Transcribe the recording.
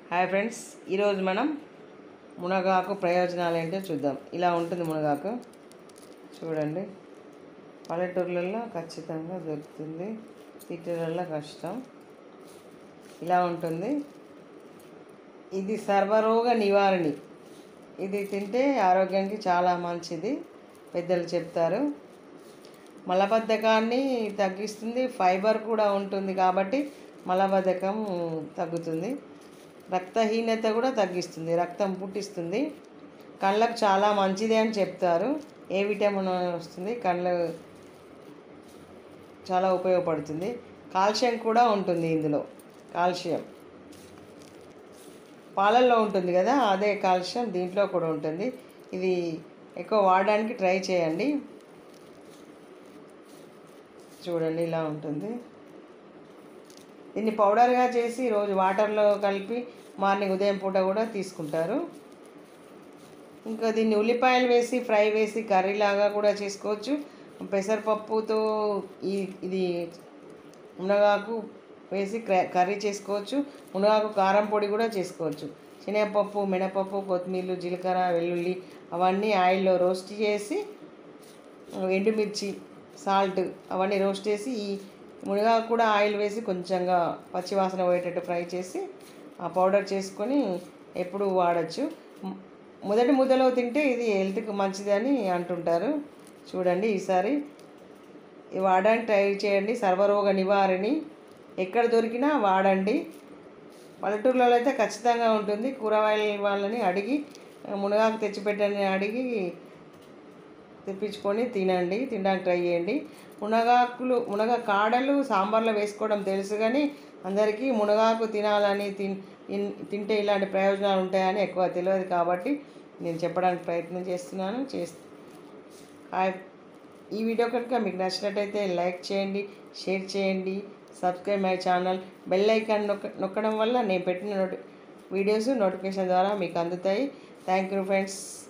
hi friends ఈరోజు మనం మునగాకు ప్రయోజనాలు ఏంటో చూద్దాం ఇలా ఉంటుంది మునగాకు చూడండి పల్లెటూర్లలో ఖచ్చితంగా దొరుకుతుంది సిటీలలో కష్టం ఇలా ఉంటుంది ఇది సర్వరోగ నివారణి ఇది తింటే ఆరోగ్యానికి చాలా మంచిది పెద్దలు చెప్తారు మలబద్ధకాన్ని తగ్గిస్తుంది ఫైబర్ కూడా ఉంటుంది కాబట్టి మలబద్ధకం తగ్గుతుంది రక్తహీనత కూడా తగ్గిస్తుంది రక్తం పుట్టిస్తుంది కళ్ళకు చాలా మంచిది అని చెప్తారు ఏ విటమిన్ వస్తుంది కళ్ళ చాలా ఉపయోగపడుతుంది కాల్షియం కూడా ఉంటుంది ఇందులో కాల్షియం పాలల్లో ఉంటుంది కదా అదే కాల్షియం దీంట్లో కూడా ఉంటుంది ఇది ఎక్కువ వాడడానికి ట్రై చేయండి చూడండి ఇలా ఉంటుంది దీన్ని పౌడర్గా చేసి రోజు వాటర్లో కలిపి మార్నింగ్ ఉదయం పూట కూడా తీసుకుంటారు ఇంకా దీన్ని ఉల్లిపాయలు వేసి ఫ్రై వేసి కర్రీలాగా కూడా చేసుకోవచ్చు పెసరపప్పుతో ఈ ఇది మునగాకు వేసి క్ర- కర్రీ చేసుకోవచ్చు మునగాకు కారం పొడి కూడా చేసుకోవచ్చు శనగపప్పు మినపప్పు కొత్తిమీర జీలకర్ర వెల్లుల్లి అవన్నీ ఆయిల్లో రోస్ట్ చేసి ఎండుమిర్చి సాల్ట్ అవన్నీ రోస్ట్ చేసి ఈ మునగాకు కూడా ఆయిల్ వేసి కొంచెంగా పచ్చివాసన పోయేటట్టు ఫ్రై చేసి ఆ పౌడర్ చేసుకొని ఎప్పుడు వాడచ్చు మ్- మొదటి ముద్దలో తింటే ఇది హెల్త్కి మంచిదని అంటుంటారు చూడండి ఈసారి ఇది వాడడానికి ట్రై చేయండి సర్వరోగ నివారణి ఎక్కడ దొరికినా వాడండి పల్లెటూర్లలో అయితే ఖచ్చితంగా ఉంటుంది కూరగాయల వాళ్ళని అడిగి మునగాకు తెచ్చిపెట్టని అడిగి తెప్పించుకొని తినండి తినడానికి ట్రై చేయండి మునగాకులు మునగ కాడలు సాంబార్లో వేసుకోవడం తెలుసు కానీ అందరికీ మునగాకు తినాలని తిన్ ఇన్- తింటే ఇలాంటి ప్రయోజనాలు ఉంటాయని ఎక్కువ తెలియదు కాబట్టి నేను చెప్పడానికి ప్రయత్నం చేస్తున్నాను చేస్ హాయ్ ఈ వీడియో కనుక మీకు నచ్చినట్టయితే లైక్ చేయండి షేర్ చేయండి subscribe my channel bell icon నొక్క నొక్కడం వల్ల నేను పెట్టిన నోటి వీడియోస్ నోటిఫికేషన్ ద్వారా మీకు అందుతాయి థ్యాంక్ యూ ఫ్రెండ్స్